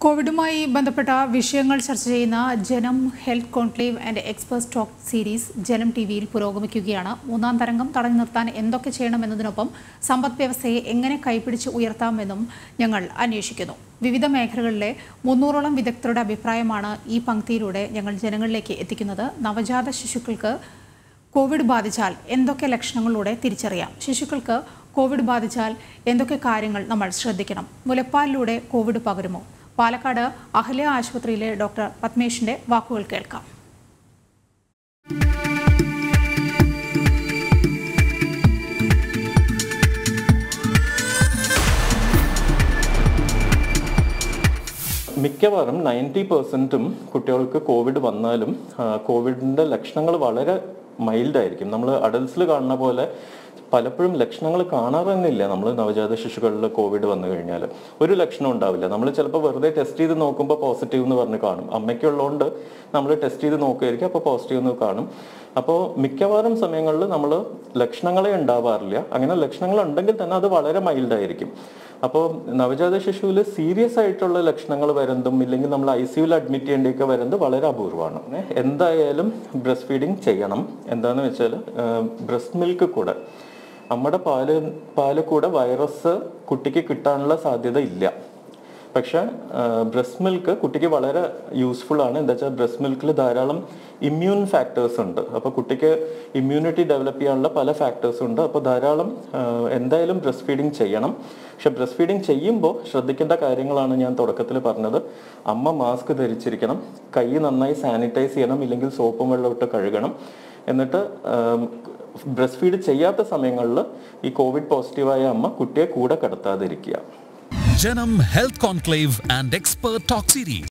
കോവിഡുമായി ബന്ധപ്പെട്ട വിഷയങ്ങൾ ചർച്ച ചെയ്യുന്ന Janam health conclave and expert talk series Janam T വിയിൽ പുരോഗമിക്കുകയാണ് മൂന്നാം തരംഗം തടഞ്ഞു നിർത്താൻ എന്തൊക്കെ ചെയ്യണമെന്നതിനൊപ്പം സമ്പദ് വ്യവസ്ഥയെ എങ്ങനെ കൈപിടിച്ച് ഉയർത്താമെന്നും ഞങ്ങൾ അന്വേഷിക്കുന്നു വിവിധ മേഖലകളിലെ മുന്നൂറോളം വിദഗ്ധരുടെ അഭിപ്രായമാണ് ഈ പങ്ക്തിയിലൂടെ ഞങ്ങൾ ജനങ്ങളിലേക്ക് എത്തിക്കുന്നത് നവജാത ശിശുക്കൾക്ക് കോവിഡ് ബാധിച്ചാൽ എന്തൊക്കെ ലക്ഷണങ്ങളിലൂടെ തിരിച്ചറിയാം ശിശുക്കൾക്ക് കോവിഡ് ബാധിച്ചാൽ എന്തൊക്കെ കാര്യങ്ങൾ നമ്മൾ ശ്രദ്ധിക്കണം മുലപ്പാലിലൂടെ കോവിഡ് പകരുമോ പാലക്കാട് അഹല്യ ആശുപത്രിയിലെ ഡോക്ടർ പത്മേഷിന്റെ വാക്കുകൾ കേൾക്കാം മിക്കവാറും നയൻറ്റി പെർസെൻറ്റും കുട്ടികൾക്ക് കോവിഡ് വന്നാലും ആ, കോവിഡിൻ്റെ ലക്ഷണങ്ങൾ വളരെ മൈൽഡ് ആയിരിക്കും നമ്മൾ അഡൽസിൽ കാണുന്ന പോലെ പലപ്പോഴും ലക്ഷണങ്ങൾ കാണാറന്നില്ല നമ്മൾ നവജാത ശിശുക്കളിൽ കോവിഡ് വന്നു കഴിഞ്ഞാൽ ഒരു ലക്ഷണം ഉണ്ടാവില്ല നമ്മൾ ചിലപ്പോൾ വെറുതെ ടെസ്റ്റ് ചെയ്ത് നോക്കുമ്പോൾ പോസിറ്റീവ് എന്ന് പറഞ്ഞ് കാണും അമ്മയ്ക്കുള്ളതുകൊണ്ട് നമ്മൾ ടെസ്റ്റ് ചെയ്ത് നോക്കുമായിരിക്കും അപ്പോൾ പോസിറ്റീവ് എന്ന് കാണും അപ്പോൾ മിക്കവാറും സമയങ്ങളിൽ നമ്മൾ ലക്ഷണങ്ങളെ ഉണ്ടാവാറില്ല അങ്ങനെ ലക്ഷണങ്ങൾ ഉണ്ടെങ്കിൽ തന്നെ അത് വളരെ മൈൽഡ് ആയിരിക്കും അപ്പോൾ നവജാത ശിശുവിൽ സീരിയസ് ആയിട്ടുള്ള ലക്ഷണങ്ങൾ വരുന്നതും ഇല്ലെങ്കിൽ നമ്മൾ ഐ സിയുയിൽ അഡ്മിറ്റ് ചെയ്യേണ്ടിയൊക്കെ വരുന്നത് വളരെ അപൂർവമാണ് ഏ, എന്തായാലും ബ്രസ്റ്റ് ഫീഡിങ് ചെയ്യണം എന്താണെന്ന് വെച്ചാൽ ബ്രസ്റ്റ് മിൽക്ക് കൂടെ നമ്മുടെ പാല് പാല് കൂടെ വൈറസ് കുട്ടിക്ക് കിട്ടാനുള്ള സാധ്യത ഇല്ല പക്ഷെ ബ്രസ്റ്റ് മിൽക്ക് കുട്ടിക്ക് വളരെ യൂസ്ഫുൾ ആണ് എന്താ വെച്ചാൽ ബ്രസ്റ്റ് മിൽക്കിൽ ധാരാളം ഇമ്മ്യൂൺ ഫാക്ടേഴ്സ് ഉണ്ട് അപ്പോൾ കുട്ടിക്ക് ഇമ്മ്യൂണിറ്റി ഡെവലപ്പ് ചെയ്യാനുള്ള പല ഫാക്ടേഴ്സ് ഉണ്ട് അപ്പോൾ ധാരാളം ആ, എന്തായാലും ബ്രസ്റ്റ് ഫീഡിങ് ചെയ്യണം പക്ഷെ ബ്രസ്റ്റ് ഫീഡിങ് ചെയ്യുമ്പോൾ ശ്രദ്ധിക്കേണ്ട കാര്യങ്ങളാണ് ഞാൻ തുടക്കത്തിൽ പറഞ്ഞത് അമ്മ മാസ്ക് ധരിച്ചിരിക്കണം കൈ നന്നായി സാനിറ്റൈസ് ചെയ്യണം ഇല്ലെങ്കിൽ സോപ്പും വെള്ളം ഇട്ട് കഴുകണം എന്നിട്ട് ബ്രസ്റ്റ് ഫീഡ് ചെയ്യാത്ത സമയങ്ങളിൽ ഈ കോവിഡ് പോസിറ്റീവായ അമ്മ കുട്ടിയെ കൂടെ കിടത്താതിരിക്കുക Janam Health Conclave and Expert Talk Series.